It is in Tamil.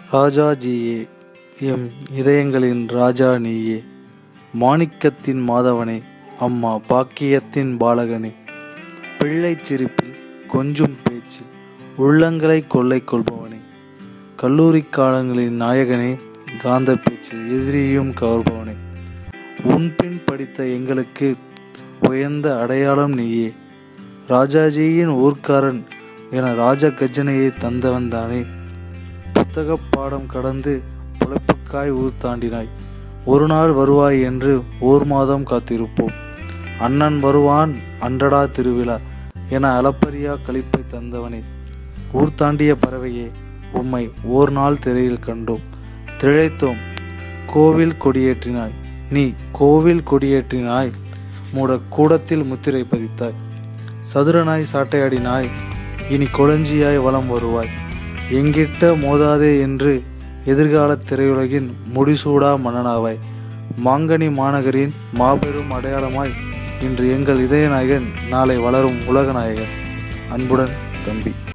ராஜாஜியே எம் இதயங்களின் ராஜா நீயே மாணிக்கத்தின் மாதவனே அம்மா பாக்கியத்தின் பாலகனே பிள்ளைச் சிரிப்பில் கொஞ்சும் பேச்சு உள்ளங்களை கொள்ளை கொள்பவனே கல்லூரி காலங்களின் நாயகனே காந்த பேச்சில் எதிரியும் கவர்பவனே உன்பின் படித்த எங்களுக்கு உயர்ந்த அடையாளம் நீயே ராஜாஜியின் ஊர்க்காரன் என ராஜ கஜனையை தந்தவன் தானே புத்தக பாடம் கடந்து புலப்புக்காய் ஊர் தாண்டினாய் ஒரு நாள் வருவாய் என்று ஓர் மாதம் காத்திருப்போம் அண்ணன் வருவான் அன்றடா திருவிழா என அளப்பரியா களிப்பை தந்தவனே ஊர் தாண்டிய பறவையே உம்மை ஓர் நாள் திரையில் கண்டோம் திளைத்தோம் கோவில் கொடியேற்றினாய் நீ கோவில் கொடியேற்றினாய் மூட கூடத்தில் முத்திரை பதித்தாய் சதுரனாய் சாட்டையாடினாய் இனி கொளஞ்சியாய் வலம் வருவாய் எங்கிட்ட மோதாதே என்று எதிர்கால திரையுலகின் முடிசூடா மன்னனாவாய் மாங்கனி மாநகரின் மாபெரும் அடையாளமாய் இன்று எங்கள் இதயநாயகன் நாளை வளரும் உலகநாயகன் அன்புடன் தம்பி